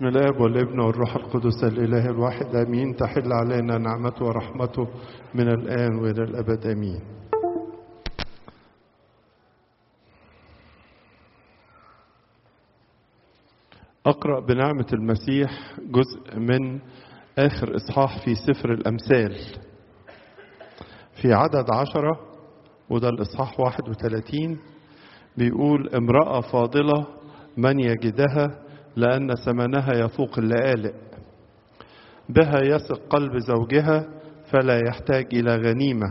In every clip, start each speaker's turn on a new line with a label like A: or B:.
A: الاب والابن والروح القدس الاله الواحد امين تحل علينا نعمته ورحمته من الان والى الابد امين اقرا بنعمه المسيح جزء من اخر اصحاح في سفر الامثال في عدد عشرة وده الاصحاح 31 بيقول امراه فاضله من يجدها لأن ثمنها يفوق اللآلئ بها يثق قلب زوجها فلا يحتاج إلى غنيمة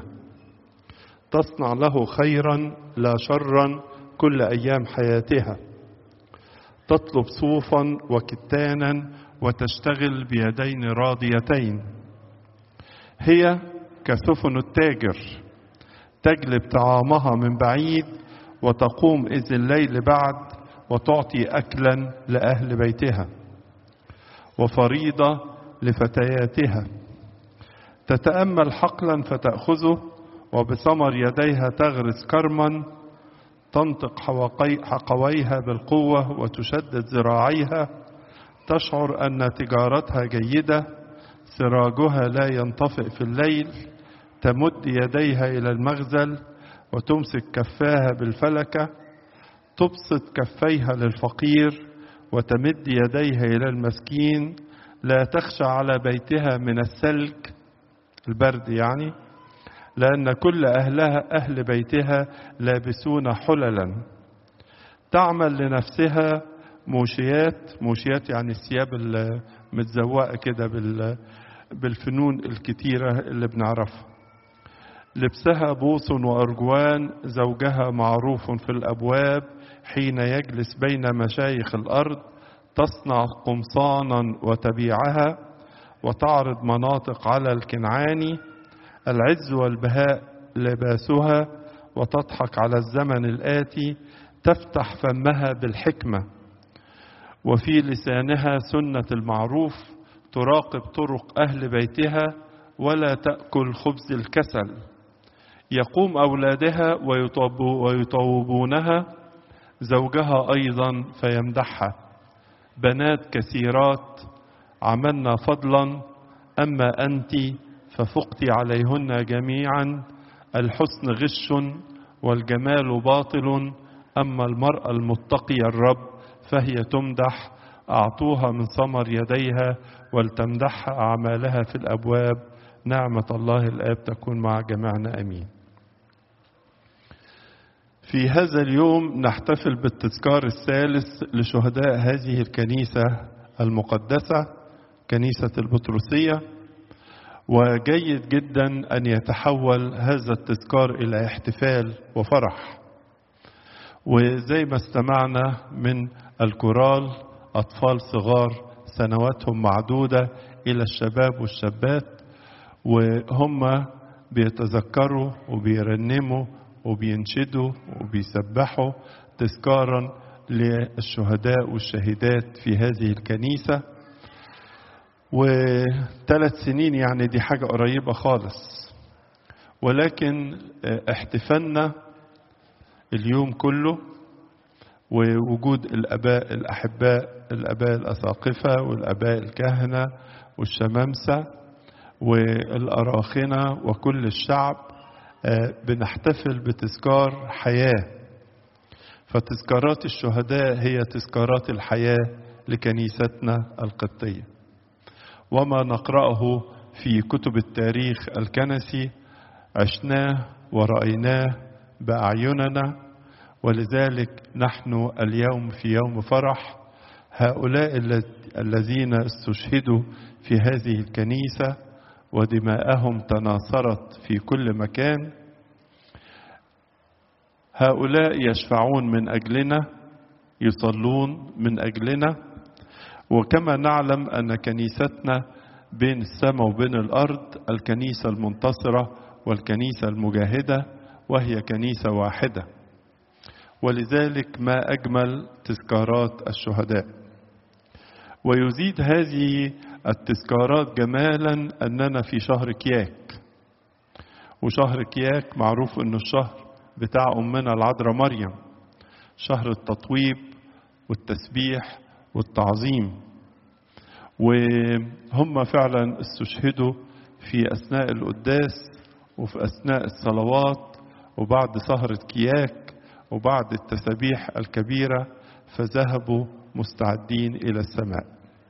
A: تصنع له خيرا لا شرا كل أيام حياتها تطلب صوفا وكتانا وتشتغل بيدين راضيتين هي كسفن التاجر تجلب طعامها من بعيد وتقوم إذ الليل بعد وتعطي اكلا لاهل بيتها وفريضه لفتياتها تتامل حقلا فتاخذه وبثمر يديها تغرس كرما تنطق حقويها بالقوه وتشدد ذراعيها تشعر ان تجارتها جيده سراجها لا ينطفئ في الليل تمد يديها الى المغزل وتمسك كفاها بالفلكه تبسط كفيها للفقير وتمد يديها الى المسكين لا تخشى على بيتها من السلك البرد يعني لان كل اهلها اهل بيتها لابسون حللا تعمل لنفسها موشيات موشيات يعني الثياب المتزوقه كده بالفنون الكتيره اللي بنعرفها لبسها بوص وارجوان زوجها معروف في الابواب حين يجلس بين مشايخ الارض تصنع قمصانا وتبيعها وتعرض مناطق على الكنعاني العز والبهاء لباسها وتضحك على الزمن الاتي تفتح فمها بالحكمه وفي لسانها سنه المعروف تراقب طرق اهل بيتها ولا تاكل خبز الكسل يقوم اولادها ويطوبونها زوجها ايضا فيمدحها بنات كثيرات عملنا فضلا اما انت ففقت عليهن جميعا الحسن غش والجمال باطل اما المراه المتقيه الرب فهي تمدح اعطوها من ثمر يديها ولتمدحها اعمالها في الابواب نعمه الله الاب تكون مع جميعنا امين في هذا اليوم نحتفل بالتذكار الثالث لشهداء هذه الكنيسة المقدسة كنيسة البطرسية وجيد جدا أن يتحول هذا التذكار إلى احتفال وفرح وزي ما استمعنا من الكورال أطفال صغار سنواتهم معدودة إلى الشباب والشابات وهم بيتذكروا وبيرنموا وبينشدوا وبيسبحوا تذكارا للشهداء والشهيدات في هذه الكنيسة وثلاث سنين يعني دي حاجة قريبة خالص ولكن احتفالنا اليوم كله ووجود الآباء الأحباء الآباء الأساقفة والآباء الكهنة والشمامسة والأراخنة وكل الشعب بنحتفل بتذكار حياة فتذكارات الشهداء هي تذكارات الحياة لكنيستنا القبطية وما نقرأه في كتب التاريخ الكنسي عشناه ورأيناه بأعيننا ولذلك نحن اليوم في يوم فرح هؤلاء الذين استشهدوا في هذه الكنيسه ودماءهم تناثرت في كل مكان هؤلاء يشفعون من اجلنا يصلون من اجلنا وكما نعلم ان كنيستنا بين السماء وبين الارض الكنيسه المنتصره والكنيسه المجاهده وهي كنيسه واحده ولذلك ما اجمل تذكارات الشهداء ويزيد هذه التذكارات جمالا اننا في شهر كياك وشهر كياك معروف انه الشهر بتاع امنا العذراء مريم شهر التطويب والتسبيح والتعظيم وهم فعلا استشهدوا في أثناء القداس وفي أثناء الصلوات وبعد سهرة كياك وبعد التسابيح الكبيرة فذهبوا مستعدين إلى السماء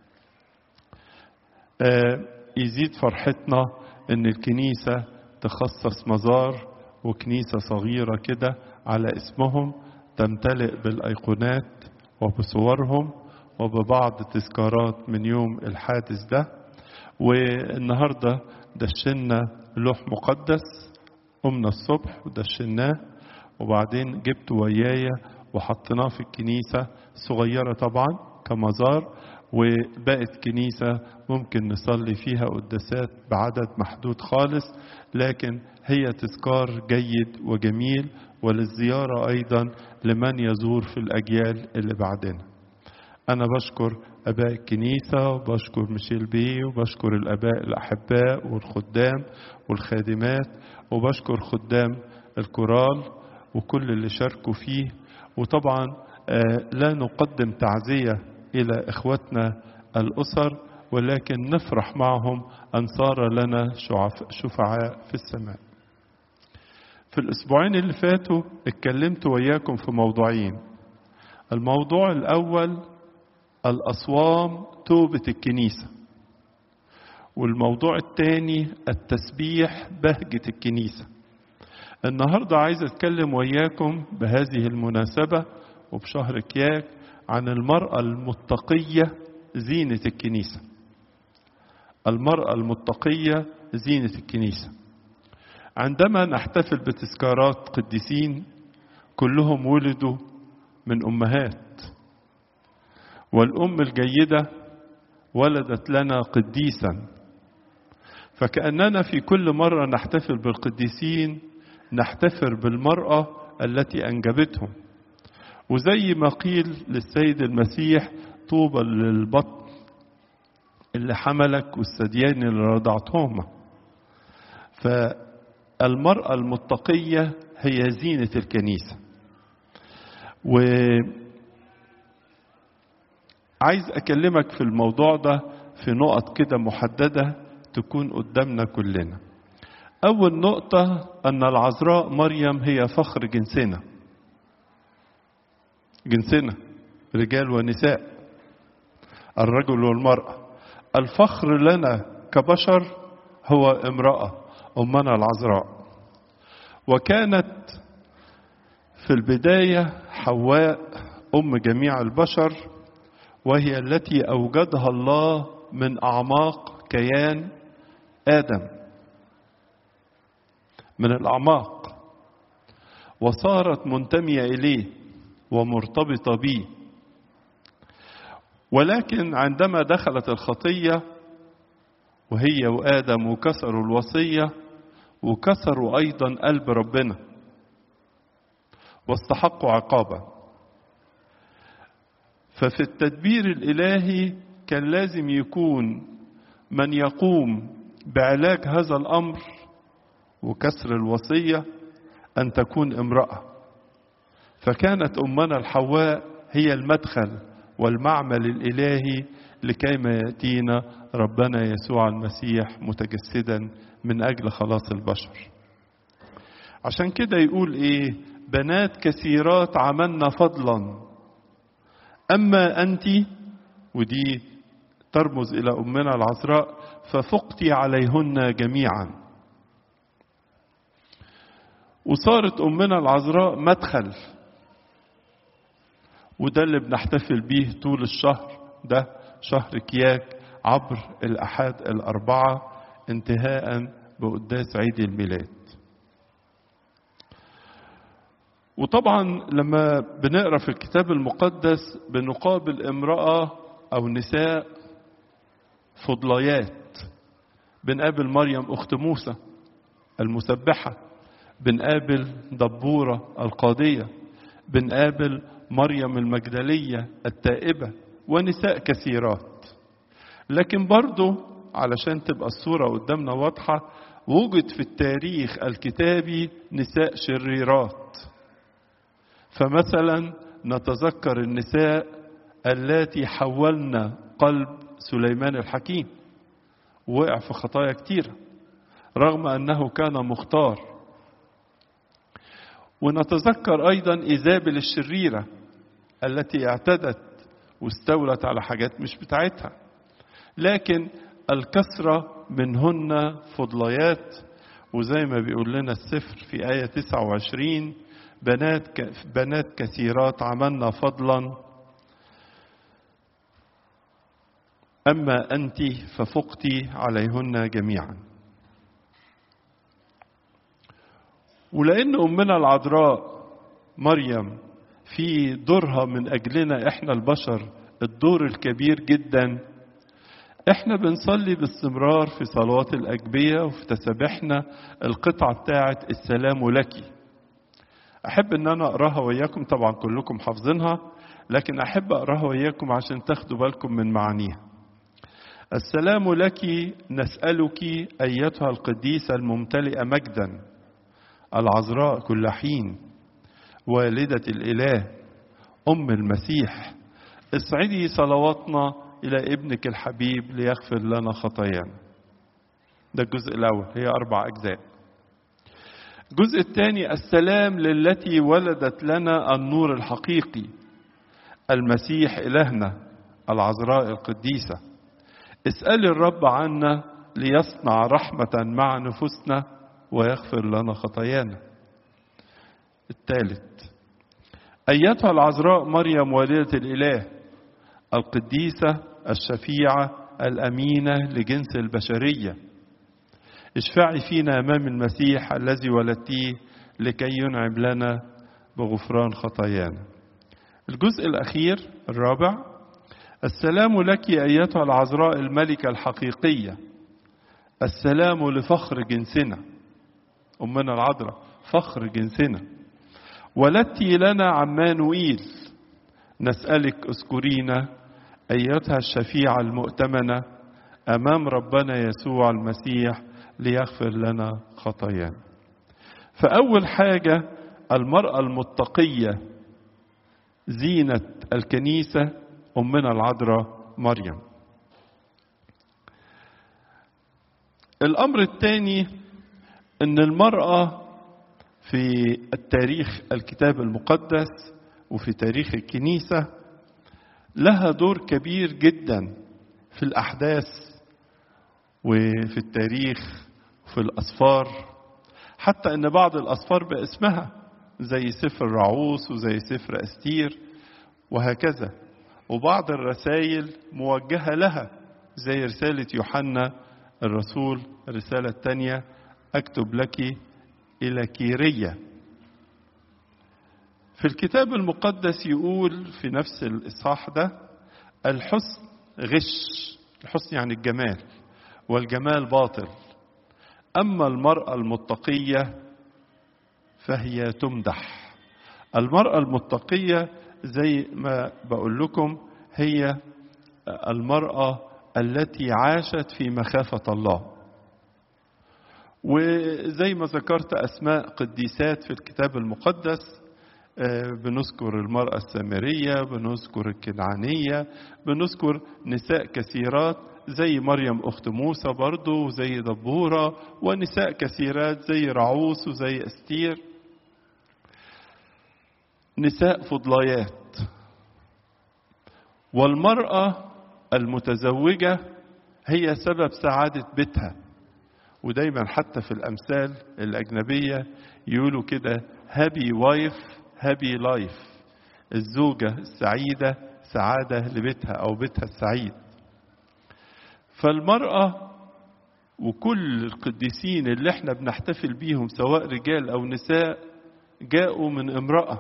A: يزيد فرحتنا ان الكنيسة تخصص مزار وكنيسة صغيرة كده على اسمهم تمتلئ بالايقونات وبصورهم وببعض تذكارات من يوم الحادث ده والنهاردة دشنا لوح مقدس قمنا الصبح ودشناه وبعدين جبت ويايا وحطيناه في الكنيسة صغيرة طبعا كمزار وبقت كنيسة ممكن نصلي فيها قداسات بعدد محدود خالص لكن هي تذكار جيد وجميل وللزيارة أيضا لمن يزور في الأجيال اللي بعدنا أنا بشكر أباء الكنيسة وبشكر ميشيل بي وبشكر الأباء الأحباء والخدام والخادمات وبشكر خدام الكورال وكل اللي شاركوا فيه وطبعا لا نقدم تعزية إلى إخوتنا الأسر ولكن نفرح معهم أن صار لنا شفعاء في السماء في الأسبوعين اللي فاتوا اتكلمت وياكم في موضوعين الموضوع الأول الأصوام توبة الكنيسة والموضوع الثاني التسبيح بهجة الكنيسة النهاردة عايز أتكلم وياكم بهذه المناسبة وبشهر كياك عن المرأة المتقية زينة الكنيسة المرأة المتقية زينة الكنيسة عندما نحتفل بتذكارات قديسين كلهم ولدوا من أمهات والأم الجيدة ولدت لنا قديسا فكأننا في كل مرة نحتفل بالقديسين نحتفل بالمرأة التي أنجبتهم وزي ما قيل للسيد المسيح طوبى للبطن اللي حملك والثديان اللي رضعتهما فالمرأة المتقية هي زينة الكنيسة و عايز أكلمك في الموضوع ده في نقط كده محددة تكون قدامنا كلنا أول نقطة أن العذراء مريم هي فخر جنسنا جنسنا رجال ونساء الرجل والمرأة الفخر لنا كبشر هو امرأة أمنا العذراء وكانت في البداية حواء أم جميع البشر وهي التي أوجدها الله من أعماق كيان آدم من الأعماق وصارت منتمية إليه ومرتبطة به ولكن عندما دخلت الخطية وهي وآدم وكسروا الوصية وكسروا أيضا قلب ربنا واستحقوا عقابا ففي التدبير الإلهي كان لازم يكون من يقوم بعلاج هذا الأمر وكسر الوصية أن تكون امرأة فكانت أمنا الحواء هي المدخل والمعمل الإلهي لكيما يأتينا ربنا يسوع المسيح متجسدا من أجل خلاص البشر عشان كده يقول إيه بنات كثيرات عملنا فضلا أما أنت ودي ترمز إلى أمنا العذراء ففقتي عليهن جميعا وصارت أمنا العذراء مدخل وده اللي بنحتفل بيه طول الشهر ده شهر كياك عبر الأحاد الأربعة انتهاء بقداس عيد الميلاد وطبعا لما بنقرا في الكتاب المقدس بنقابل امرأة أو نساء فضليات بنقابل مريم أخت موسى المسبحة بنقابل دبورة القاضية بنقابل مريم المجدلية التائبة ونساء كثيرات لكن برضو علشان تبقى الصورة قدامنا واضحة وجد في التاريخ الكتابي نساء شريرات فمثلا نتذكر النساء اللاتي حولن قلب سليمان الحكيم وقع في خطايا كتيرة رغم أنه كان مختار ونتذكر أيضا إيزابل الشريرة التي اعتدت واستولت على حاجات مش بتاعتها لكن الكثرة منهن فضليات وزي ما بيقول لنا السفر في آية 29 بنات بنات كثيرات عملنا فضلا أما أنت ففقت عليهن جميعا ولأن أمنا العذراء مريم في دورها من أجلنا إحنا البشر الدور الكبير جدا إحنا بنصلي باستمرار في صلوات الأجبية وفي تسابيحنا القطعة بتاعة السلام لك أحب إن أنا أقراها وإياكم طبعا كلكم حافظينها لكن أحب أقراها وإياكم عشان تاخدوا بالكم من معانيها السلام لك نسألك أيتها القديسة الممتلئة مجدا العذراء كل حين والدة الإله أم المسيح اسعدي صلواتنا إلى ابنك الحبيب ليغفر لنا خطايانا ده الجزء الأول هي أربع أجزاء الجزء الثاني السلام للتي ولدت لنا النور الحقيقي المسيح إلهنا العذراء القديسة اسألي الرب عنا ليصنع رحمة مع نفوسنا ويغفر لنا خطايانا الثالث أيتها العذراء مريم والدة الإله القديسة الشفيعة الأمينة لجنس البشرية اشفعي فينا أمام المسيح الذي ولدتيه لكي ينعم لنا بغفران خطايانا الجزء الأخير الرابع السلام لك أيتها العذراء الملكة الحقيقية السلام لفخر جنسنا أمنا العذراء فخر جنسنا ولدتي لنا عمانوئيل نسألك اذكرينا أيتها الشفيعة المؤتمنة أمام ربنا يسوع المسيح ليغفر لنا خطايانا فأول حاجة المرأة المتقية زينة الكنيسة أمنا العذراء مريم الأمر الثاني أن المرأة في التاريخ الكتاب المقدس وفي تاريخ الكنيسة لها دور كبير جدا في الأحداث وفي التاريخ وفي الأسفار حتى أن بعض الأسفار باسمها زي سفر رعوس وزي سفر أستير وهكذا وبعض الرسائل موجهة لها زي رسالة يوحنا الرسول الرسالة الثانية أكتب لك إلى كيرية في الكتاب المقدس يقول في نفس الإصحاح ده الحسن غش الحسن يعني الجمال والجمال باطل أما المرأة المتقية فهي تمدح المرأة المتقية زي ما بقول لكم هي المرأة التي عاشت في مخافة الله وزي ما ذكرت أسماء قديسات في الكتاب المقدس بنذكر المرأة السامرية بنذكر الكنعانية بنذكر نساء كثيرات زي مريم أخت موسى برضو وزي دبورة ونساء كثيرات زي رعوس وزي أستير نساء فضليات والمرأة المتزوجة هي سبب سعادة بيتها ودايما حتى في الأمثال الأجنبية يقولوا كده هابي وايف هابي لايف الزوجة السعيدة سعادة لبيتها أو بيتها السعيد فالمرأة وكل القديسين اللي احنا بنحتفل بيهم سواء رجال أو نساء جاءوا من امرأة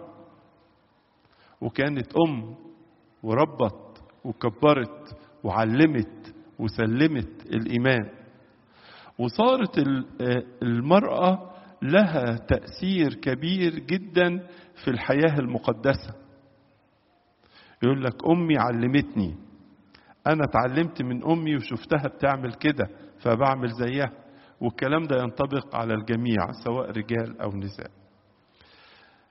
A: وكانت أم وربت وكبرت وعلمت وسلمت الإيمان وصارت المرأة لها تأثير كبير جدا في الحياة المقدسة يقول لك أمي علمتني أنا اتعلمت من أمي وشفتها بتعمل كده فبعمل زيها والكلام ده ينطبق على الجميع سواء رجال أو نساء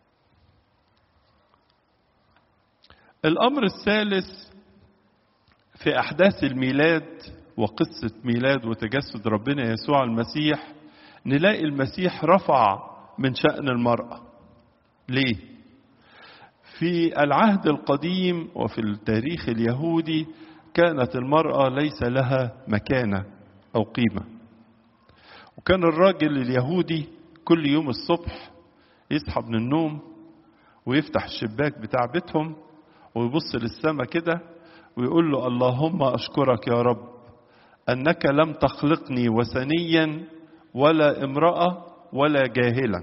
A: الأمر الثالث في أحداث الميلاد وقصة ميلاد وتجسد ربنا يسوع المسيح نلاقي المسيح رفع من شأن المرأة ليه؟ في العهد القديم وفي التاريخ اليهودي كانت المرأة ليس لها مكانة أو قيمة وكان الراجل اليهودي كل يوم الصبح يصحى من النوم ويفتح الشباك بتاع بيتهم ويبص للسماء كده ويقول له اللهم أشكرك يا رب أنك لم تخلقني وثنيا ولا امرأة ولا جاهلا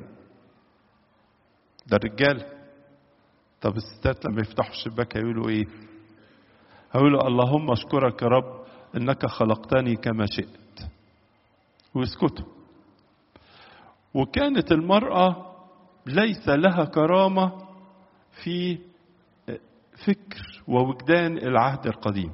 A: ده الرجال طب الستات لما يفتحوا الشباك هيقولوا ايه هيقولوا اللهم اشكرك يا رب انك خلقتني كما شئت ويسكتوا وكانت المرأة ليس لها كرامة في فكر ووجدان العهد القديم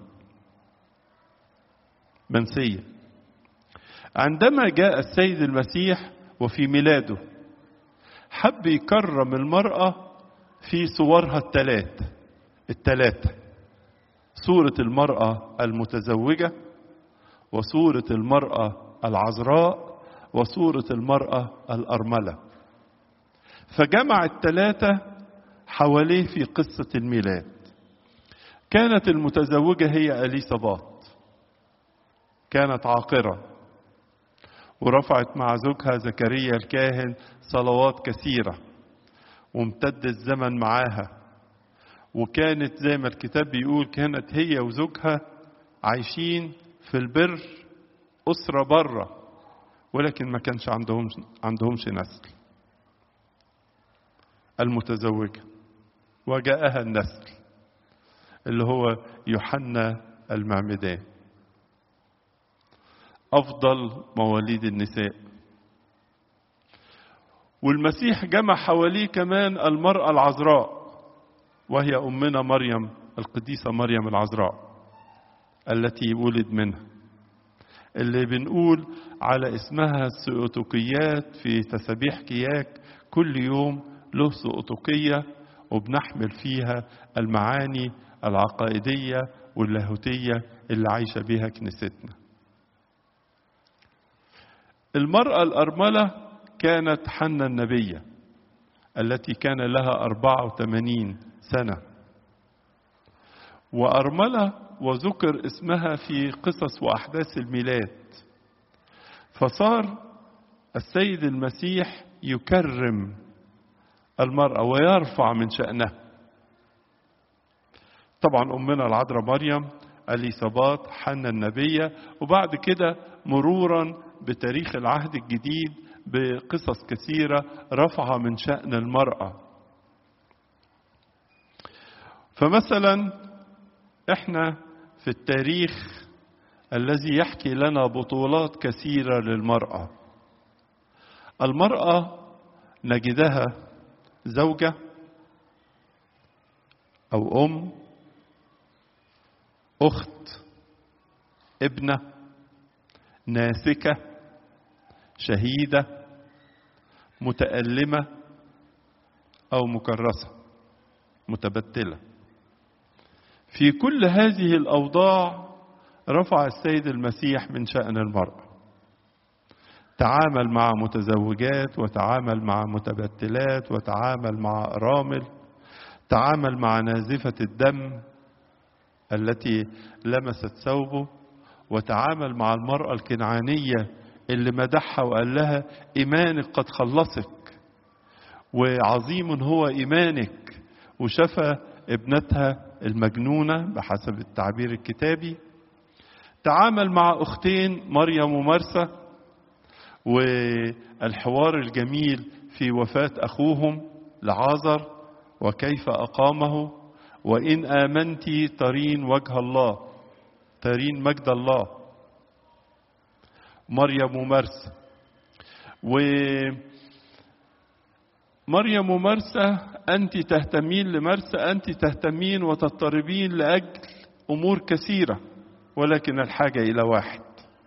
A: منسية عندما جاء السيد المسيح وفي ميلاده حب يكرم المرأة في صورها الثلاث الثلاثة صورة المرأة المتزوجة وصورة المرأة العذراء وصورة المرأة الأرملة فجمع الثلاثة حواليه في قصة الميلاد كانت المتزوجة هي أليصابات كانت عاقرة ورفعت مع زوجها زكريا الكاهن صلوات كثيرة وامتد الزمن معاها وكانت زي ما الكتاب بيقول كانت هي وزوجها عايشين في البر أسرة بره ولكن ما كانش عندهم عندهمش نسل المتزوجة وجاءها النسل اللي هو يوحنا المعمدان أفضل مواليد النساء والمسيح جمع حواليه كمان المرأة العذراء وهي أمنا مريم القديسة مريم العذراء التي ولد منها اللي بنقول على اسمها السؤتوكيات في تسابيح كياك كل يوم له سؤتوكية وبنحمل فيها المعاني العقائدية واللاهوتية اللي عايشة بها كنيستنا المرأة الأرملة كانت حنة النبية التي كان لها أربعة وثمانين سنة وأرملة وذكر اسمها في قصص وأحداث الميلاد فصار السيد المسيح يكرم المرأة ويرفع من شأنها طبعا أمنا العذراء مريم اليصابات حنا النبية وبعد كده مرورا بتاريخ العهد الجديد بقصص كثيرة رفع من شأن المرأة فمثلا احنا في التاريخ الذي يحكي لنا بطولات كثيرة للمرأة المرأة نجدها زوجة أو أم أخت ابنة ناسكة شهيدة متألمة أو مكرسة متبتلة في كل هذه الأوضاع رفع السيد المسيح من شأن المرأة تعامل مع متزوجات وتعامل مع متبتلات وتعامل مع أرامل تعامل مع نازفة الدم التي لمست ثوبه وتعامل مع المرأة الكنعانية اللي مدحها وقال لها إيمانك قد خلصك وعظيم هو إيمانك وشفى ابنتها المجنونة بحسب التعبير الكتابي تعامل مع أختين مريم ومرسى والحوار الجميل في وفاة أخوهم لعازر وكيف أقامه وإن آمنت ترين وجه الله ترين مجد الله مريم ومرسى ومريم ومرسى أنت تهتمين لمرسى أنت تهتمين وتضطربين لأجل أمور كثيرة ولكن الحاجة إلى واحد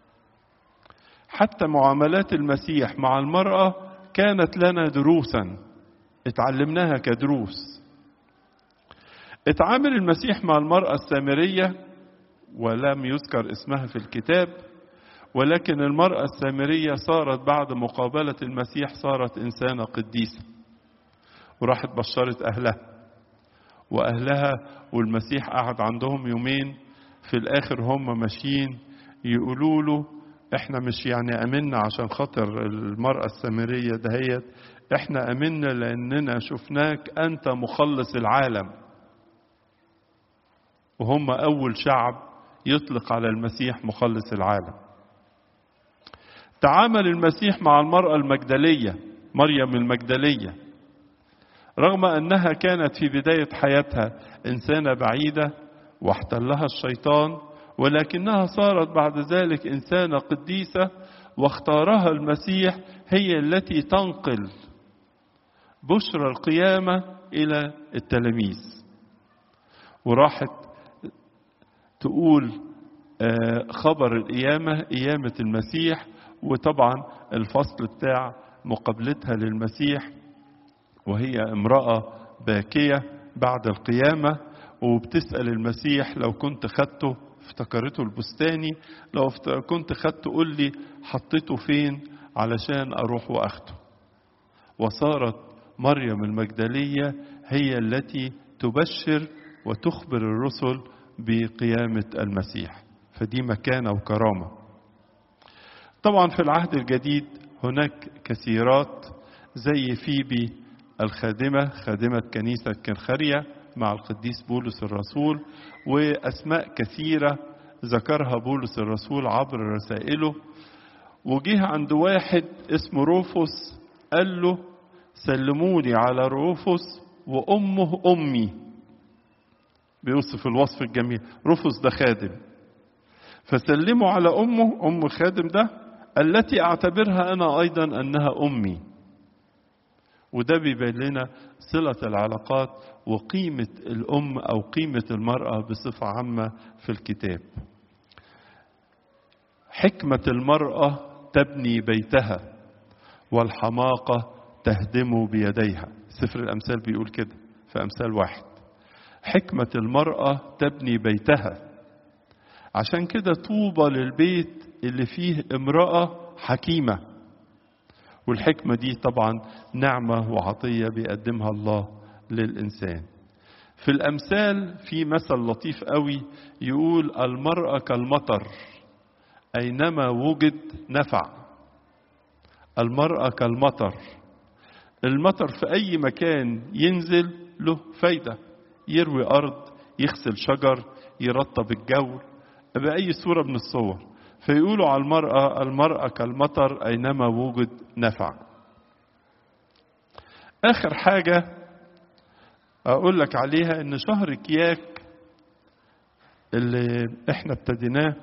A: حتى معاملات المسيح مع المرأة كانت لنا دروسا اتعلمناها كدروس اتعامل المسيح مع المرأة السامرية ولم يذكر اسمها في الكتاب ولكن المرأة السامرية صارت بعد مقابلة المسيح صارت إنسانة قديسة وراحت بشرت أهلها وأهلها والمسيح قعد عندهم يومين في الآخر هم ماشيين يقولوا له احنا مش يعني امنا عشان خاطر المرأة السامرية دهيت احنا امنا لاننا شفناك انت مخلص العالم وهم اول شعب يطلق على المسيح مخلص العالم تعامل المسيح مع المرأة المجدلية مريم المجدلية رغم انها كانت في بداية حياتها انسانة بعيدة واحتلها الشيطان ولكنها صارت بعد ذلك انسانه قديسه واختارها المسيح هي التي تنقل بشرى القيامه الى التلاميذ وراحت تقول خبر القيامه قيامه المسيح وطبعا الفصل بتاع مقابلتها للمسيح وهي امراه باكيه بعد القيامه وبتسال المسيح لو كنت خدته افتكرته البستاني لو كنت خدته قول لي حطيته فين علشان اروح واخده وصارت مريم المجدليه هي التي تبشر وتخبر الرسل بقيامه المسيح فدي مكانه وكرامه طبعا في العهد الجديد هناك كثيرات زي فيبي الخادمه خادمه كنيسه كنخريه مع القديس بولس الرسول واسماء كثيره ذكرها بولس الرسول عبر رسائله وجه عند واحد اسمه روفوس قال له سلموني على روفوس وامه امي بيوصف الوصف الجميل روفوس ده خادم فسلموا على امه ام الخادم ده التي اعتبرها انا ايضا انها امي وده بيبين لنا صلة العلاقات وقيمة الأم أو قيمة المرأة بصفة عامة في الكتاب. حكمة المرأة تبني بيتها والحماقة تهدم بيديها. سفر الأمثال بيقول كده في أمثال واحد. حكمة المرأة تبني بيتها. عشان كده طوبى للبيت اللي فيه امرأة حكيمة. والحكمة دي طبعا نعمة وعطية بيقدمها الله للإنسان في الأمثال في مثل لطيف قوي يقول المرأة كالمطر أينما وجد نفع المرأة كالمطر المطر في أي مكان ينزل له فايدة يروي أرض يغسل شجر يرطب الجو بأي صورة من الصور فيقولوا على المرأة المرأة كالمطر أينما وجد نفع آخر حاجة أقول لك عليها إن شهر كياك اللي إحنا ابتديناه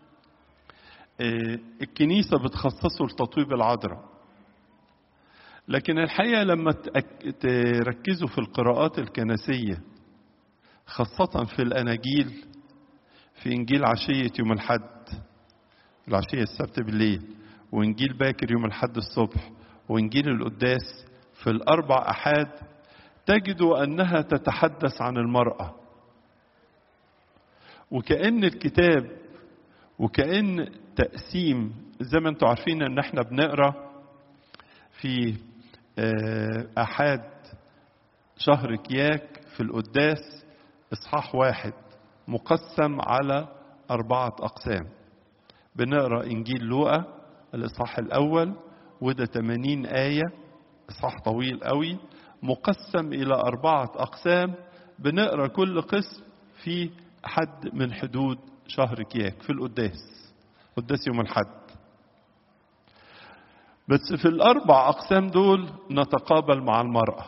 A: الكنيسة بتخصصه لتطويب العذراء لكن الحقيقة لما تركزوا في القراءات الكنسية خاصة في الأناجيل في إنجيل عشية يوم الحد العشية السبت بالليل وإنجيل باكر يوم الحد الصبح وإنجيل القداس في الأربع أحاد تجدوا أنها تتحدث عن المرأة وكأن الكتاب وكأن تقسيم زي ما انتم عارفين ان احنا بنقرا في أحاد شهر كياك في القداس إصحاح واحد مقسم على أربعة أقسام بنقرا انجيل لوقا الاصحاح الاول وده 80 ايه اصحاح طويل قوي مقسم الى اربعه اقسام بنقرا كل قسم في حد من حدود شهر كياك في القداس قداس يوم الحد بس في الاربع اقسام دول نتقابل مع المراه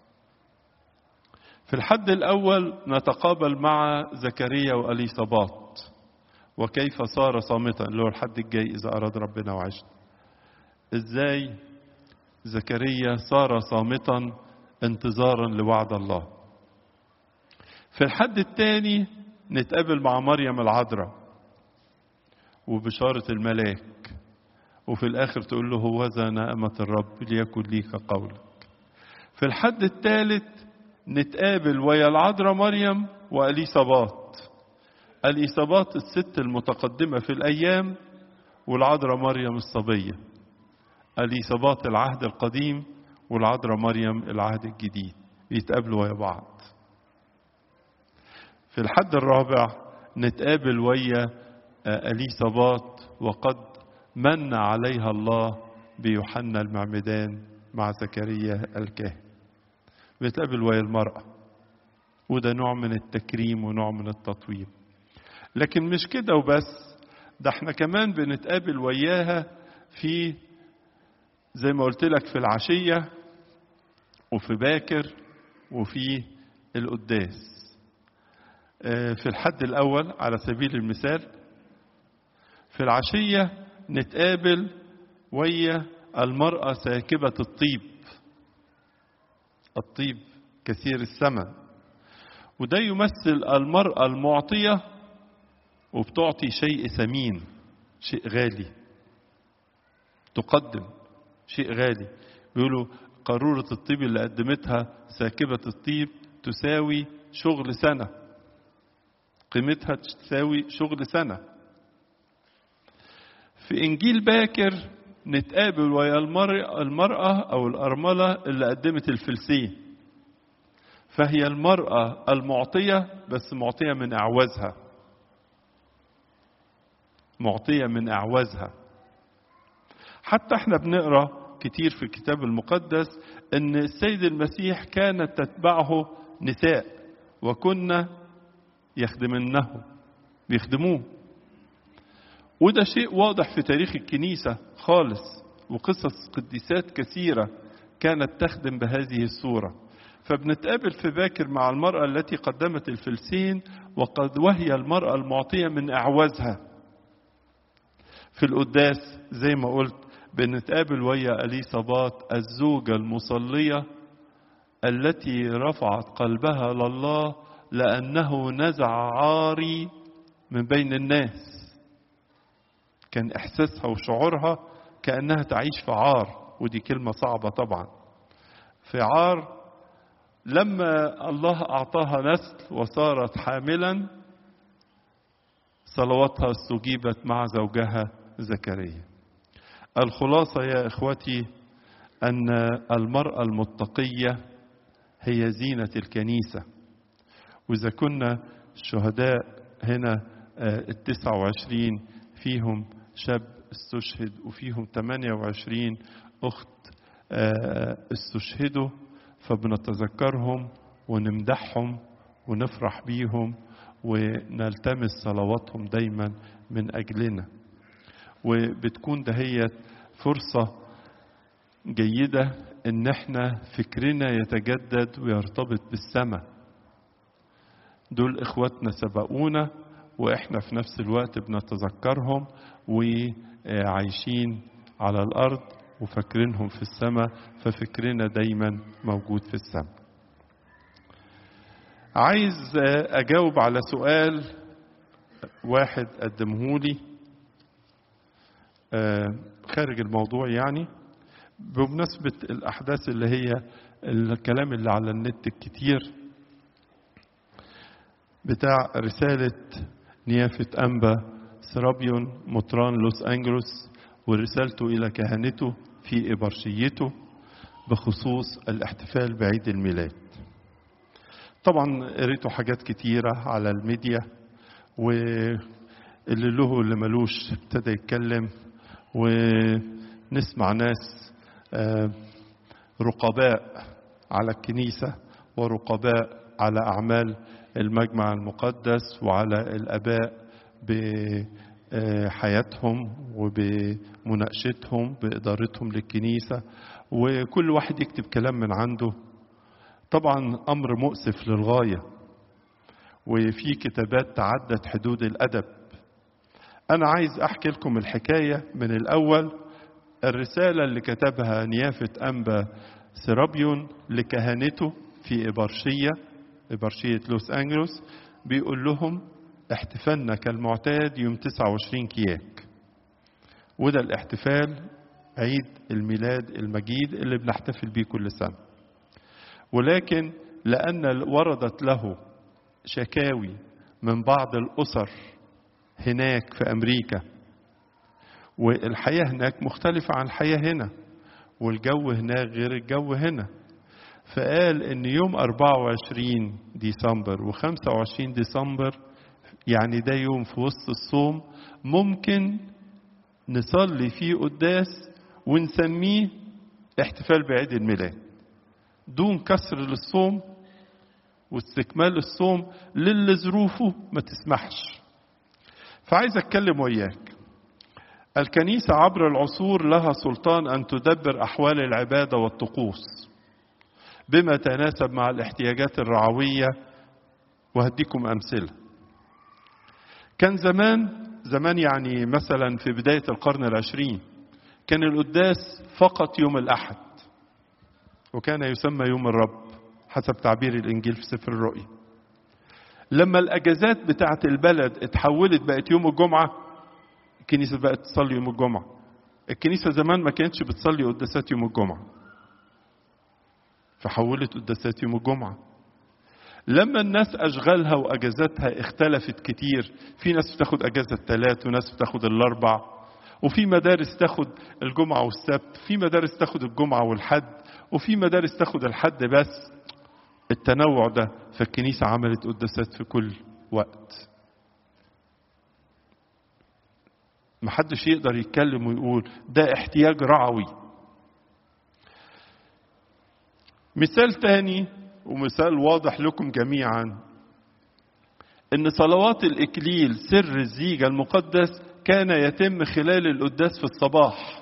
A: في الحد الاول نتقابل مع زكريا واليصابات وكيف صار صامتا اللي هو الحد الجاي إذا أراد ربنا وعشنا إزاي زكريا صار صامتا انتظارا لوعد الله في الحد الثاني نتقابل مع مريم العذراء وبشارة الملاك وفي الآخر تقول له هوذا نعمة الرب ليكن ليك قولك في الحد الثالث نتقابل ويا العذراء مريم وأليصابات الإصابات الست المتقدمة في الأيام والعذراء مريم الصبية الإصابات العهد القديم والعذراء مريم العهد الجديد يتقابلوا ويا بعض في الحد الرابع نتقابل ويا اليصابات وقد من عليها الله بيوحنا المعمدان مع زكريا الكاهن بيتقابل ويا المرأة وده نوع من التكريم ونوع من التطويب لكن مش كده وبس ده احنا كمان بنتقابل وياها في زي ما قلت لك في العشية وفي باكر وفي القداس في الحد الأول على سبيل المثال في العشية نتقابل ويا المرأة ساكبة الطيب الطيب كثير الثمن وده يمثل المرأة المعطية وبتعطي شيء ثمين شيء غالي تقدم شيء غالي بيقولوا قارورة الطيب اللي قدمتها ساكبة الطيب تساوي شغل سنة قيمتها تساوي شغل سنة في إنجيل باكر نتقابل ويا المرأة أو الأرملة اللي قدمت الفلسين فهي المرأة المعطية بس معطية من أعوازها معطية من أعوازها حتى احنا بنقرأ كتير في الكتاب المقدس ان السيد المسيح كانت تتبعه نساء وكنا يخدمنه بيخدموه وده شيء واضح في تاريخ الكنيسة خالص وقصص قديسات كثيرة كانت تخدم بهذه الصورة فبنتقابل في باكر مع المرأة التي قدمت الفلسين وقد وهي المرأة المعطية من أعوازها في القداس زي ما قلت بنتقابل ويا أليصابات الزوجة المصلية التي رفعت قلبها لله لأنه نزع عاري من بين الناس كان إحساسها وشعورها كأنها تعيش في عار ودي كلمة صعبة طبعا في عار لما الله أعطاها نسل وصارت حاملا صلواتها استجيبت مع زوجها زكريا الخلاصة يا إخوتي أن المرأة المتقية هي زينة الكنيسة وإذا كنا الشهداء هنا التسعة وعشرين فيهم شاب استشهد وفيهم 28 أخت استشهدوا فبنتذكرهم ونمدحهم ونفرح بيهم ونلتمس صلواتهم دايما من أجلنا وبتكون دهيت فرصة جيدة ان احنا فكرنا يتجدد ويرتبط بالسماء دول اخواتنا سبقونا واحنا في نفس الوقت بنتذكرهم وعايشين على الارض وفاكرينهم في السماء ففكرنا دايما موجود في السماء عايز اجاوب على سؤال واحد قدمهولي خارج الموضوع يعني بمناسبة الأحداث اللي هي الكلام اللي على النت الكتير بتاع رسالة نيافة أنبا سرابيون مطران لوس أنجلوس ورسالته إلى كهنته في إبرشيته بخصوص الاحتفال بعيد الميلاد طبعا قريته حاجات كتيرة على الميديا واللي له واللي ملوش ابتدى يتكلم ونسمع ناس رقباء على الكنيسة ورقباء على أعمال المجمع المقدس وعلى الآباء بحياتهم وبمناقشتهم بإدارتهم للكنيسة وكل واحد يكتب كلام من عنده طبعا أمر مؤسف للغاية وفي كتابات تعدت حدود الأدب أنا عايز أحكي لكم الحكاية من الأول الرسالة اللي كتبها نيافة أنبا سرابيون لكهنته في إبرشية إبرشية لوس أنجلوس بيقول لهم احتفالنا كالمعتاد يوم 29 كياك وده الاحتفال عيد الميلاد المجيد اللي بنحتفل بيه كل سنة ولكن لأن وردت له شكاوي من بعض الأسر هناك في أمريكا والحياة هناك مختلفة عن الحياة هنا والجو هناك غير الجو هنا فقال ان يوم 24 ديسمبر و25 ديسمبر يعني ده يوم في وسط الصوم ممكن نصلي فيه قداس ونسميه احتفال بعيد الميلاد دون كسر للصوم واستكمال الصوم للي ظروفه ما تسمحش فعايز اتكلم وياك الكنيسة عبر العصور لها سلطان أن تدبر أحوال العبادة والطقوس بما يتناسب مع الاحتياجات الرعوية وهديكم أمثلة كان زمان زمان يعني مثلا في بداية القرن العشرين كان القداس فقط يوم الأحد وكان يسمى يوم الرب حسب تعبير الإنجيل في سفر الرؤيا لما الأجازات بتاعت البلد اتحولت بقت يوم الجمعة الكنيسة بقت تصلي يوم الجمعة الكنيسة زمان ما كانتش بتصلي قداسات يوم الجمعة فحولت قداسات يوم الجمعة لما الناس أشغالها وأجازاتها اختلفت كتير في ناس بتاخد أجازة الثلاث وناس بتاخد الأربع وفي مدارس تاخد الجمعة والسبت في مدارس تاخد الجمعة والحد وفي مدارس تاخد الحد بس التنوع ده فالكنيسة عملت قداسات في كل وقت محدش يقدر يتكلم ويقول ده احتياج رعوي مثال تاني ومثال واضح لكم جميعا ان صلوات الاكليل سر الزيجة المقدس كان يتم خلال القداس في الصباح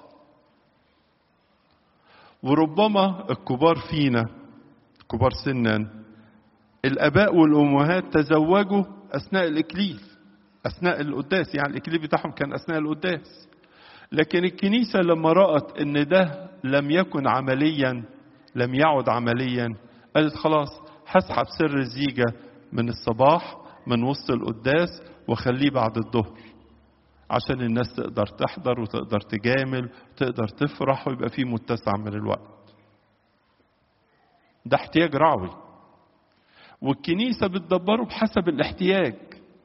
A: وربما الكبار فينا كبار سنا الاباء والامهات تزوجوا اثناء الاكليل اثناء القداس يعني الاكليل بتاعهم كان اثناء القداس لكن الكنيسه لما رات ان ده لم يكن عمليا لم يعد عمليا قالت خلاص هسحب سر الزيجه من الصباح من وسط القداس واخليه بعد الظهر عشان الناس تقدر تحضر وتقدر تجامل وتقدر تفرح ويبقى فيه متسع من الوقت ده احتياج رعوي والكنيسة بتدبره بحسب الاحتياج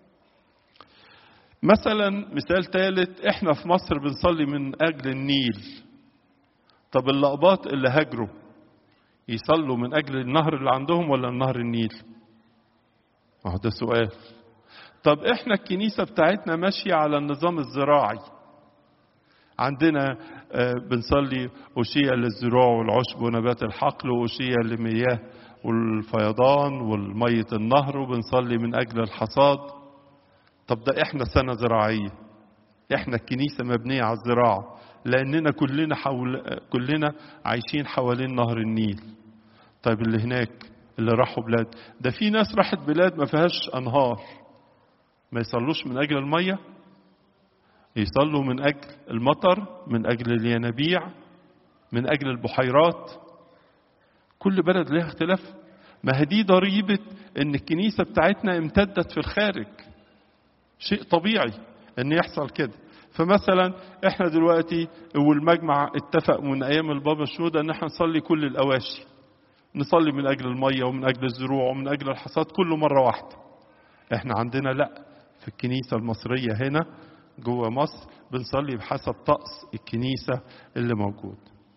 A: مثلا مثال ثالث احنا في مصر بنصلي من اجل النيل طب اللقباط اللي هاجروا يصلوا من اجل النهر اللي عندهم ولا النهر النيل ما هو ده سؤال طب احنا الكنيسة بتاعتنا ماشية على النظام الزراعي عندنا بنصلي أشية للزراع والعشب ونبات الحقل وأشية لمياه والفيضان والمية النهر وبنصلي من أجل الحصاد طب ده احنا سنة زراعية احنا الكنيسة مبنية على الزراعة لأننا كلنا حول كلنا عايشين حوالين نهر النيل طيب اللي هناك اللي راحوا بلاد ده في ناس راحت بلاد ما فيهاش أنهار ما يصلوش من أجل المية يصلوا من أجل المطر من أجل الينابيع من أجل البحيرات كل بلد لها اختلاف ما هدي ضريبة ان الكنيسة بتاعتنا امتدت في الخارج شيء طبيعي ان يحصل كده فمثلا احنا دلوقتي والمجمع اتفق من ايام البابا شنودة ان احنا نصلي كل الاواشي نصلي من اجل المية ومن اجل الزروع ومن اجل الحصاد كله مرة واحدة احنا عندنا لا في الكنيسة المصرية هنا جوه مصر بنصلي بحسب طقس الكنيسة اللي موجود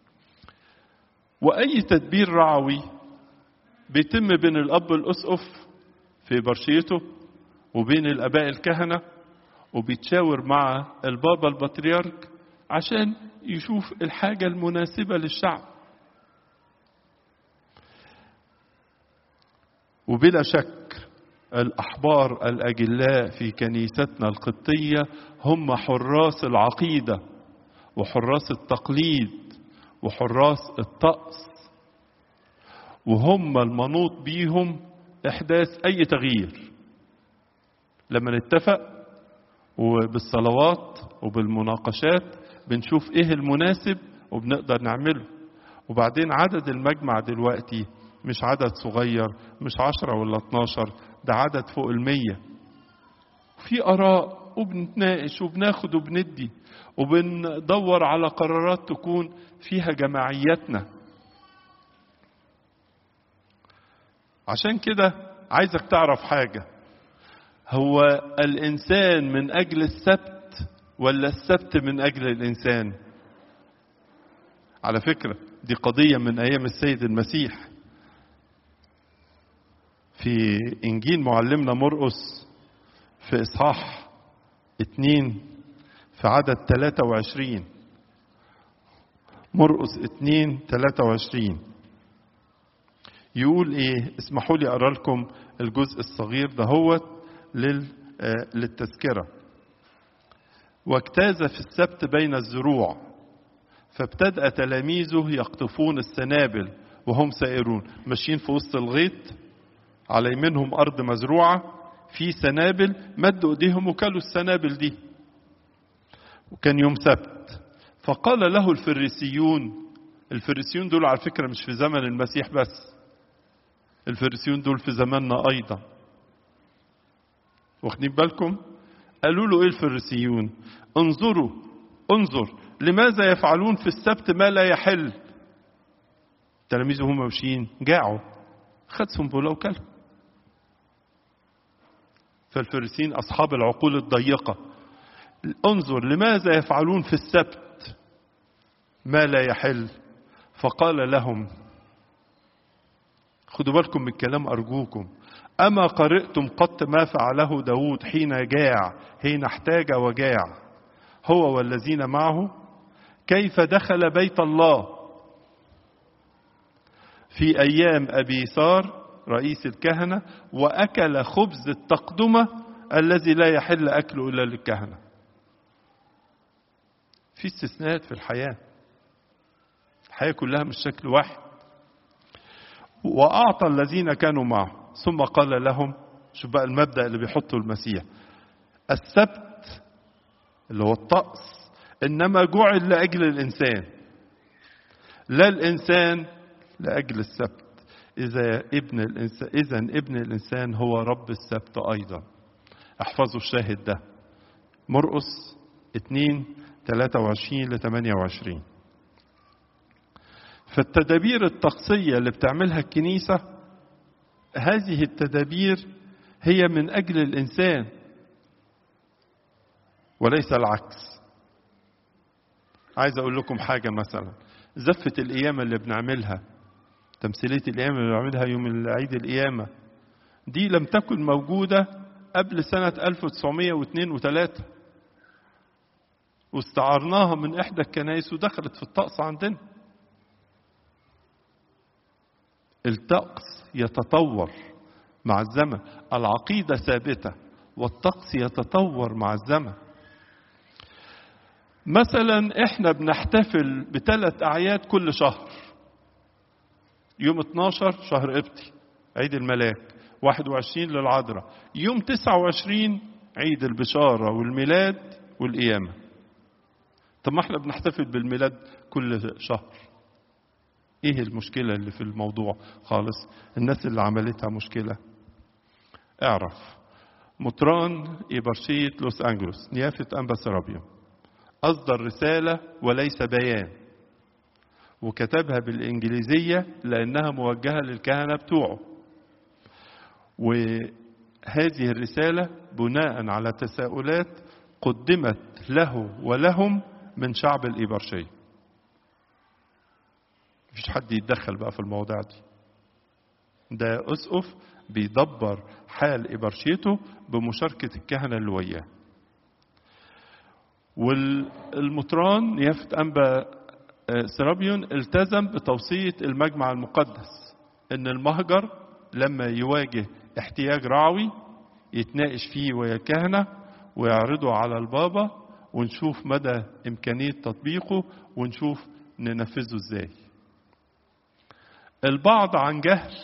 A: وأي تدبير رعوي بيتم بين الأب الأسقف في برشيته وبين الآباء الكهنة وبيتشاور مع البابا البطريرك عشان يشوف الحاجة المناسبة للشعب وبلا شك الأحبار الأجلاء في كنيستنا القبطية هم حراس العقيدة وحراس التقليد وحراس الطقس وهم المنوط بيهم إحداث أي تغيير لما نتفق وبالصلوات وبالمناقشات بنشوف إيه المناسب وبنقدر نعمله وبعدين عدد المجمع دلوقتي مش عدد صغير مش عشرة ولا اتناشر ده عدد فوق المية في آراء وبنتناقش وبناخد وبندي وبندور على قرارات تكون فيها جماعيتنا عشان كده عايزك تعرف حاجة هو الإنسان من أجل السبت ولا السبت من أجل الإنسان على فكرة دي قضية من أيام السيد المسيح في إنجيل معلمنا مرقس في إصحاح اتنين في عدد 23 مرقس اتنين 23 يقول ايه اسمحوا لي اقرا لكم الجزء الصغير دهوت لل للتذكره واجتاز في السبت بين الزروع فابتدأ تلاميذه يقطفون السنابل وهم سائرون ماشيين في وسط الغيط على يمينهم أرض مزروعة في سنابل مدوا ايديهم وكلوا السنابل دي وكان يوم سبت فقال له الفريسيون الفريسيون دول على فكرة مش في زمن المسيح بس الفريسيون دول في زماننا أيضا واخدين بالكم قالوا له ايه الفريسيون انظروا انظر لماذا يفعلون في السبت ما لا يحل تلاميذه هم ماشيين جاعوا خد سنبله وكلوا فالفريسيين أصحاب العقول الضيقة انظر لماذا يفعلون في السبت ما لا يحل فقال لهم خدوا بالكم من الكلام أرجوكم أما قرأتم قط ما فعله داود حين جاع حين احتاج وجاع هو والذين معه كيف دخل بيت الله في أيام أبي سار رئيس الكهنة وأكل خبز التقدمة الذي لا يحل أكله إلا للكهنة في استثناءات في الحياة الحياة كلها مش شكل واحد وأعطى الذين كانوا معه ثم قال لهم شوف بقى المبدأ اللي بيحطه المسيح السبت اللي هو الطقس إنما جعل لأجل الإنسان لا الإنسان لأجل السبت إذا ابن الإنسان إذا ابن الإنسان هو رب السبت أيضا احفظوا الشاهد ده مرقس 2 23 ل 28 فالتدابير الطقسية اللي بتعملها الكنيسة هذه التدابير هي من أجل الإنسان وليس العكس عايز أقول لكم حاجة مثلا زفة القيامة اللي بنعملها تمثيلية القيامة اللي بنعملها يوم عيد القيامة دي لم تكن موجودة قبل سنة 1902 و3 واستعرناها من إحدى الكنائس ودخلت في الطقس عندنا الطقس يتطور مع الزمن العقيدة ثابتة والطقس يتطور مع الزمن مثلا احنا بنحتفل بثلاث اعياد كل شهر يوم 12 شهر قبطي عيد الملاك 21 للعذراء يوم 29 عيد البشارة والميلاد والقيامة طب ما احنا بنحتفل بالميلاد كل شهر ايه المشكلة اللي في الموضوع خالص الناس اللي عملتها مشكلة اعرف مطران إبرشية لوس أنجلوس نيافة أنبا سرابيوم أصدر رسالة وليس بيان وكتبها بالإنجليزية لأنها موجهة للكهنة بتوعه وهذه الرسالة بناء على تساؤلات قدمت له ولهم من شعب الإبرشية مفيش حد يتدخل بقى في المواضيع دي ده أسقف بيدبر حال إبرشيته بمشاركة الكهنة اللي وياه والمطران يافت أنبا سرابيون التزم بتوصية المجمع المقدس إن المهجر لما يواجه احتياج رعوي يتناقش فيه ويا الكهنة ويعرضه على البابا ونشوف مدى إمكانية تطبيقه ونشوف ننفذه إزاي البعض عن جهل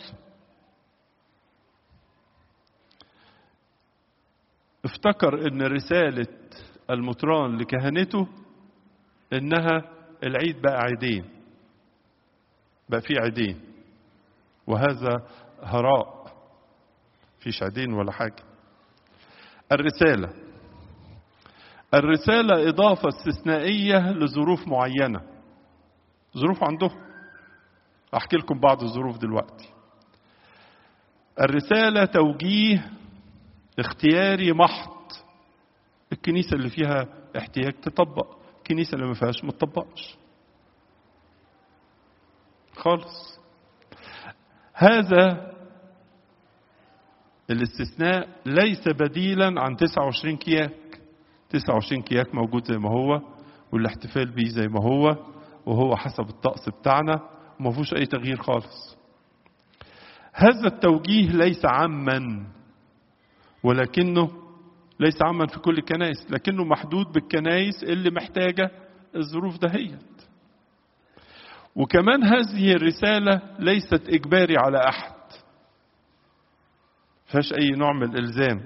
A: افتكر ان رسالة المطران لكهنته انها العيد بقى عيدين بقى في عيدين وهذا هراء فيش عيدين ولا حاجة الرسالة الرسالة إضافة استثنائية لظروف معينة ظروف عندهم أحكي لكم بعض الظروف دلوقتي الرسالة توجيه اختياري محض الكنيسة اللي فيها احتياج تطبق الكنيسة اللي ما فيهاش ما تطبقش خالص هذا الاستثناء ليس بديلا عن 29 كياك 29 كياك موجود زي ما هو والاحتفال بيه زي ما هو وهو حسب الطقس بتاعنا وما فيهوش اي تغيير خالص هذا التوجيه ليس عاما ولكنه ليس عاما في كل الكنائس لكنه محدود بالكنائس اللي محتاجة الظروف دهيت وكمان هذه الرسالة ليست إجباري على أحد فيهاش أي نوع من الإلزام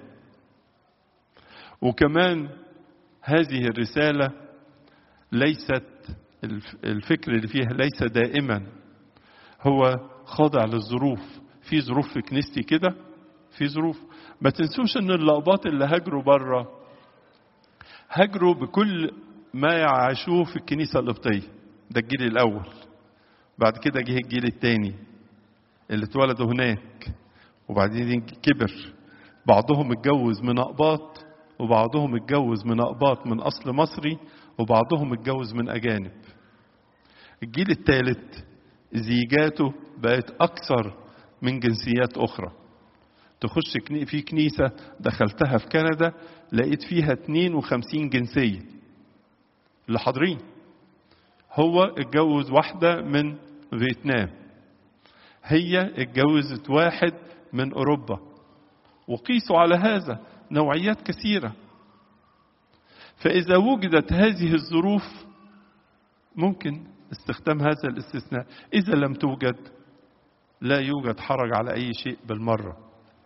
A: وكمان هذه الرسالة ليست الفكر اللي فيها ليس دائما هو خاضع للظروف في ظروف في كنيستي كده في ظروف ما تنسوش ان اللقبات اللي هاجروا بره هاجروا بكل ما يعاشوه في الكنيسة القبطية ده الجيل الأول بعد كده جه الجيل الثاني اللي اتولدوا هناك وبعدين كبر بعضهم اتجوز من أقباط وبعضهم اتجوز من أقباط من أصل مصري وبعضهم اتجوز من أجانب الجيل الثالث زيجاته بقت أكثر من جنسيات أخرى تخش في كنيسة دخلتها في كندا لقيت فيها 52 جنسية اللي حاضرين هو اتجوز واحدة من فيتنام هي اتجوزت واحد من أوروبا وقيسوا على هذا نوعيات كثيرة فإذا وجدت هذه الظروف ممكن استخدام هذا الاستثناء إذا لم توجد لا يوجد حرج على أي شيء بالمرة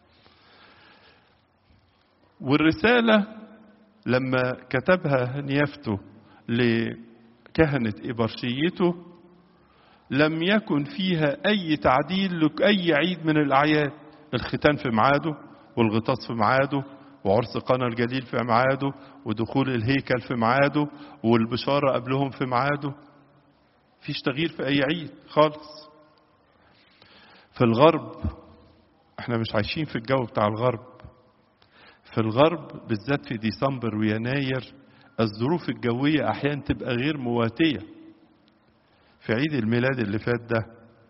A: والرسالة لما كتبها نيافته لكهنة إبرشيته لم يكن فيها أي تعديل لأي عيد من الأعياد الختان في ميعاده والغطاس في ميعاده وعرس قنا الجليل في ميعاده ودخول الهيكل في ميعاده والبشارة قبلهم في ميعاده فيش تغيير في أي عيد خالص في الغرب احنا مش عايشين في الجو بتاع الغرب في الغرب بالذات في ديسمبر ويناير الظروف الجوية أحيانا تبقى غير مواتية في عيد الميلاد اللي فات ده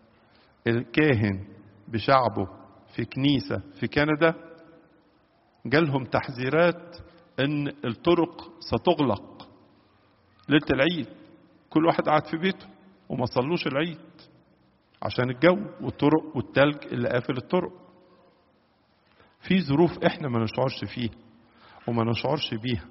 A: الكاهن بشعبه في كنيسة في كندا جالهم تحذيرات ان الطرق ستغلق ليلة العيد كل واحد قاعد في بيته وما صلوش العيد عشان الجو والطرق والتلج اللي قافل الطرق في ظروف احنا ما نشعرش فيها وما نشعرش بيها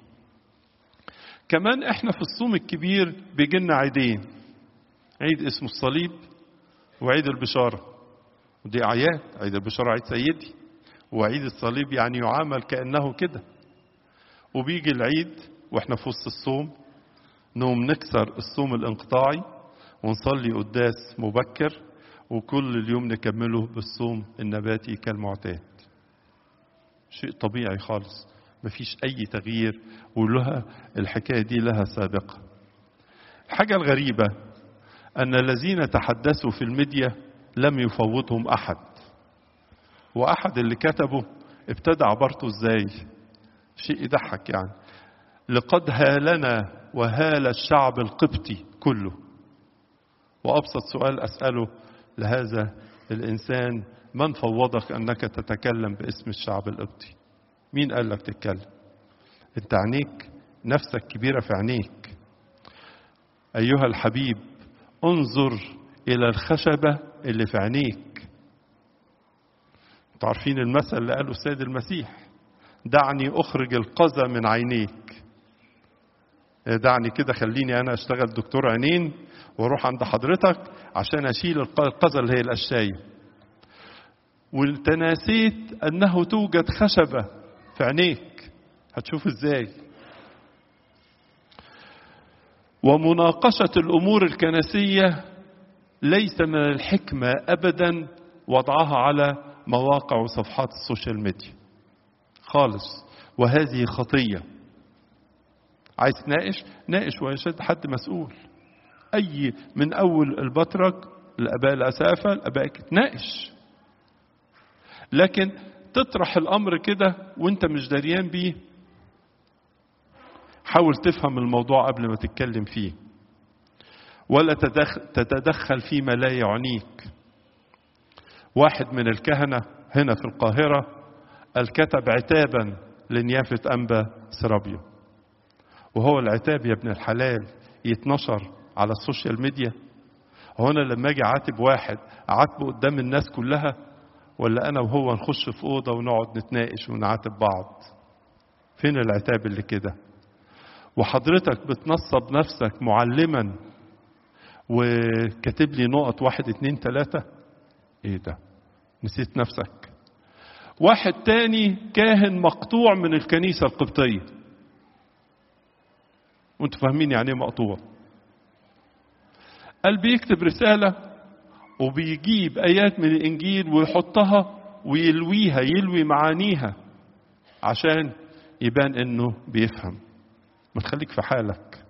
A: كمان احنا في الصوم الكبير بيجينا عيدين عيد اسمه الصليب وعيد البشارة ودي أعياد عيد البشارة عيد سيدي وعيد الصليب يعني يعامل كأنه كده وبيجي العيد واحنا في وسط الصوم نقوم نكسر الصوم الانقطاعي ونصلي قداس مبكر وكل اليوم نكمله بالصوم النباتي كالمعتاد شيء طبيعي خالص مفيش أي تغيير ولها الحكاية دي لها سابقة الحاجة الغريبة أن الذين تحدثوا في الميديا لم يفوضهم أحد وأحد اللي كتبه ابتدى عبارته ازاي شيء يضحك يعني لقد هالنا وهال الشعب القبطي كله وأبسط سؤال أسأله لهذا الإنسان من فوضك أنك تتكلم باسم الشعب القبطي مين قال لك تتكلم انت عينيك نفسك كبيرة في عينيك أيها الحبيب انظر إلى الخشبة اللي في عينيك تعرفين المثل اللي قاله السيد المسيح دعني أخرج القذى من عينيك دعني كده خليني أنا أشتغل دكتور عينين وأروح عند حضرتك عشان أشيل القذى اللي هي القشاية والتناسيت أنه توجد خشبة في عينيك هتشوف إزاي ومناقشة الأمور الكنسية ليس من الحكمة أبدا وضعها على مواقع وصفحات السوشيال ميديا خالص وهذه خطية عايز تناقش ناقش ويشد حد مسؤول أي من أول البطرك الآباء الأسافة الآباء تناقش لكن تطرح الأمر كده وانت مش دريان بيه حاول تفهم الموضوع قبل ما تتكلم فيه ولا تتدخل فيما لا يعنيك واحد من الكهنة هنا في القاهرة قال كتب عتابا لنيافة أنبا سرابيو وهو العتاب يا ابن الحلال يتنشر على السوشيال ميديا هنا لما اجي عاتب واحد اعاتبه قدام الناس كلها ولا انا وهو نخش في اوضه ونقعد نتناقش ونعاتب بعض فين العتاب اللي كده وحضرتك بتنصب نفسك معلما وكاتب لي نقط واحد اتنين تلاتة ايه ده نسيت نفسك واحد تاني كاهن مقطوع من الكنيسة القبطية وانتوا فاهمين يعني ايه مقطوع قال بيكتب رسالة وبيجيب آيات من الإنجيل ويحطها ويلويها يلوي معانيها عشان يبان إنه بيفهم ما تخليك في حالك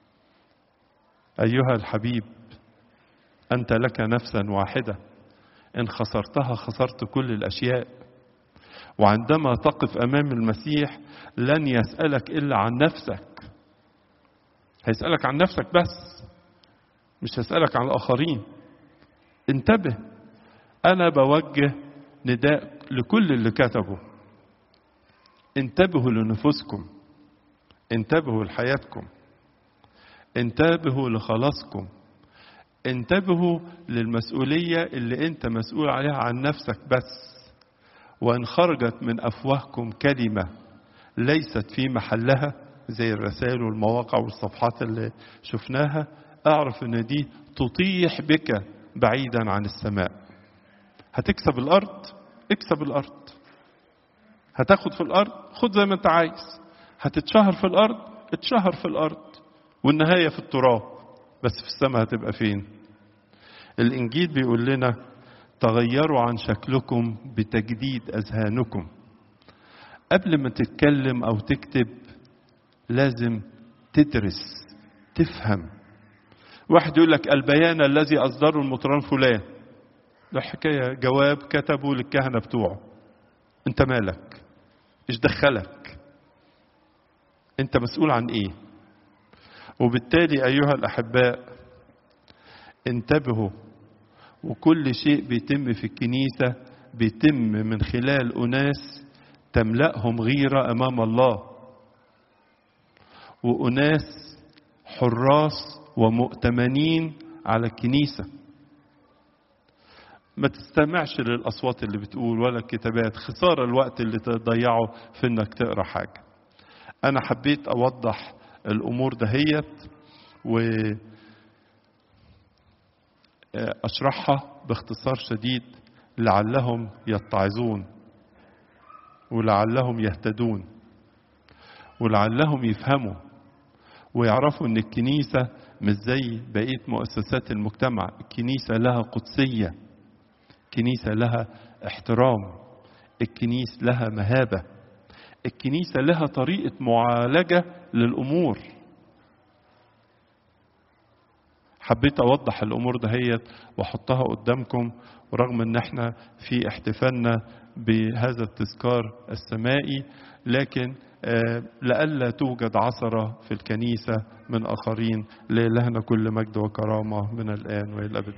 A: أيها الحبيب أنت لك نفسا واحدة إن خسرتها خسرت كل الأشياء وعندما تقف أمام المسيح لن يسألك إلا عن نفسك هيسألك عن نفسك بس مش هسألك عن الآخرين انتبه أنا بوجه نداء لكل اللي كتبوا انتبهوا لنفوسكم انتبهوا لحياتكم انتبهوا لخلاصكم انتبهوا للمسؤولية اللي انت مسؤول عليها عن نفسك بس وان خرجت من افواهكم كلمة ليست في محلها زي الرسائل والمواقع والصفحات اللي شفناها اعرف ان دي تطيح بك بعيدا عن السماء هتكسب الارض اكسب الارض هتاخد في الارض خد زي ما انت عايز هتتشهر في الارض اتشهر في الارض والنهايه في التراب بس في السماء هتبقى فين الانجيل بيقول لنا تغيروا عن شكلكم بتجديد اذهانكم قبل ما تتكلم او تكتب لازم تدرس تفهم واحد يقول لك البيان الذي اصدره المطران فلان ده حكايه جواب كتبه للكهنه بتوعه انت مالك ايش دخلك انت مسؤول عن ايه وبالتالي ايها الاحباء انتبهوا وكل شيء بيتم في الكنيسه بيتم من خلال اناس تملاهم غيره امام الله واناس حراس ومؤتمنين على الكنيسه ما تستمعش للاصوات اللي بتقول ولا الكتابات خساره الوقت اللي تضيعه في انك تقرا حاجه انا حبيت اوضح الامور دهيت و اشرحها باختصار شديد لعلهم يتعظون ولعلهم يهتدون ولعلهم يفهموا ويعرفوا ان الكنيسه مش زي بقيه مؤسسات المجتمع الكنيسه لها قدسيه الكنيسه لها احترام الكنيسه لها مهابه الكنيسه لها طريقه معالجه للامور حبيت اوضح الامور دهيت واحطها قدامكم ورغم ان احنا في احتفالنا بهذا التذكار السمائي لكن لئلا توجد عثرة في الكنيسة من آخرين لإلهنا كل مجد وكرامة من الآن وإلى الأبد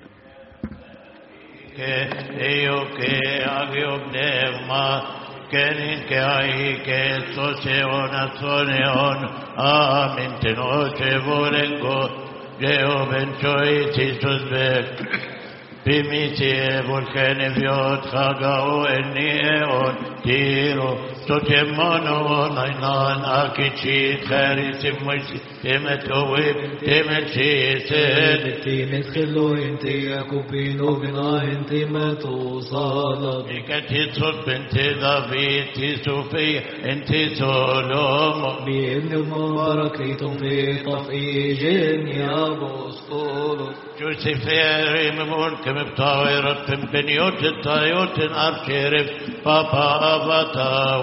B: Kenin ke ai ke sose ona sone on amin ten oche volengo Geo ben choi tisus bek Bimiti volken viot chagao enni eon tiro Totemono nainan akichi khari simwisi temet owib temet shised
C: تيمت خلو انتي يكوبينو بنا انتي ما توصل
B: Ikati tsot binti David ti Sufi inti Solomo
C: بابن المبارك ليتم في طفئي يا بوسطول
B: Giusefieri mimon kem btawirat beniot tayot archerif papa avata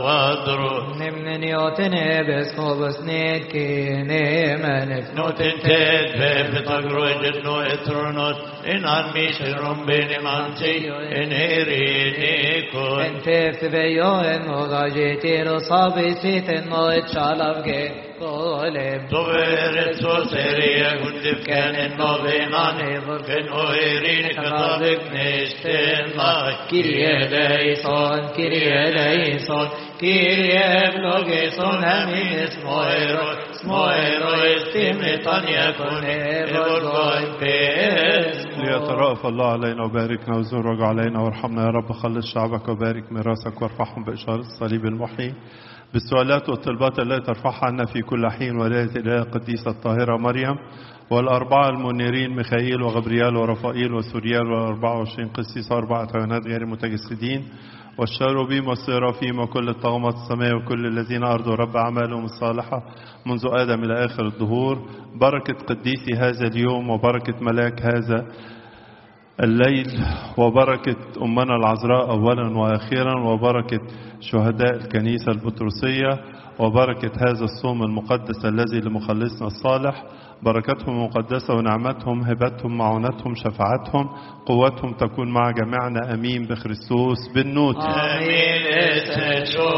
B: وادرو
C: نمن يوتن بسكوبس نيت كيني منف
B: نوت انتد بفتقرو جنو اترونوت ان عميش رمبين مانتي ان هيريني كون
C: انت تبيو ان وغاجيتي رصابي سيت انو اتشالف جي قولم
B: Dovere suo seria gundif kenin novinani Ken o erini katabik neşten lai
C: Kyrie eleison, Kyrie eleison, Kyrie eυλογήσον εμείς σμοέρο, σμοέρο εστίμητον yakun ευωργόιν πες
A: ليترأف الله علينا وباركنا وزرج علينا وارحمنا يا رب خلص شعبك وبارك ميراثك وارفعهم بإشارة الصليب المحيي بالسؤالات والطلبات التي ترفعها عنا في كل حين ولاية الإله القديسة الطاهرة مريم والأربعة المنيرين ميخائيل وغبريال ورفائيل وسوريال والأربعة وعشرين قسيس وأربعة عيونات غير متجسدين والشاروبيم والسرافيم وكل الطغمات السماء وكل الذين أرضوا رب أعمالهم الصالحة منذ آدم إلى آخر الدهور بركة قديسي هذا اليوم وبركة ملاك هذا الليل وبركة أمنا العذراء أولا وأخيرا وبركة شهداء الكنيسة البطرسية وبركة هذا الصوم المقدس الذي لمخلصنا الصالح بركتهم المقدسة ونعمتهم هبتهم معونتهم شفاعتهم قوتهم تكون مع جميعنا أمين بخريستوس بالنوت
B: Amin esneşo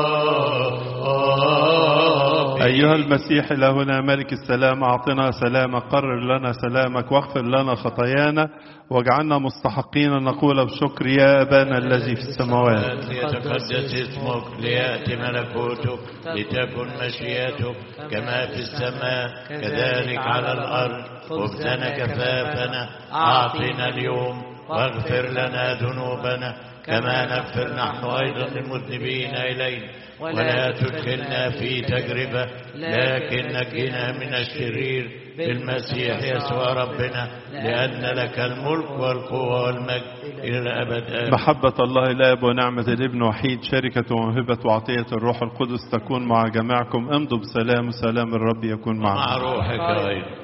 A: أيها المسيح إلهنا ملك السلام أعطنا سلامك قرر لنا سلامك واغفر لنا خطايانا واجعلنا مستحقين أن نقول بشكر يا أبانا الذي في السماوات
B: ليتقدس اسمك ليأتي ملكوتك لتكن مشيئتك كما في السماء كذلك على الأرض خبزنا كفافنا أعطنا اليوم واغفر لنا ذنوبنا كما نغفر نحن أيضا للمذنبين إلينا ولا تدخلنا في تجربة لكن نجنا من الشرير بالمسيح يسوع ربنا لأن لك الملك والقوة والمجد إلى الأبد آمين
A: محبة الله الآب ونعمة الابن وحيد شركة وموهبة وعطية الروح القدس تكون مع جميعكم امضوا بسلام وسلام الرب يكون معكم
B: مع روحك أيضا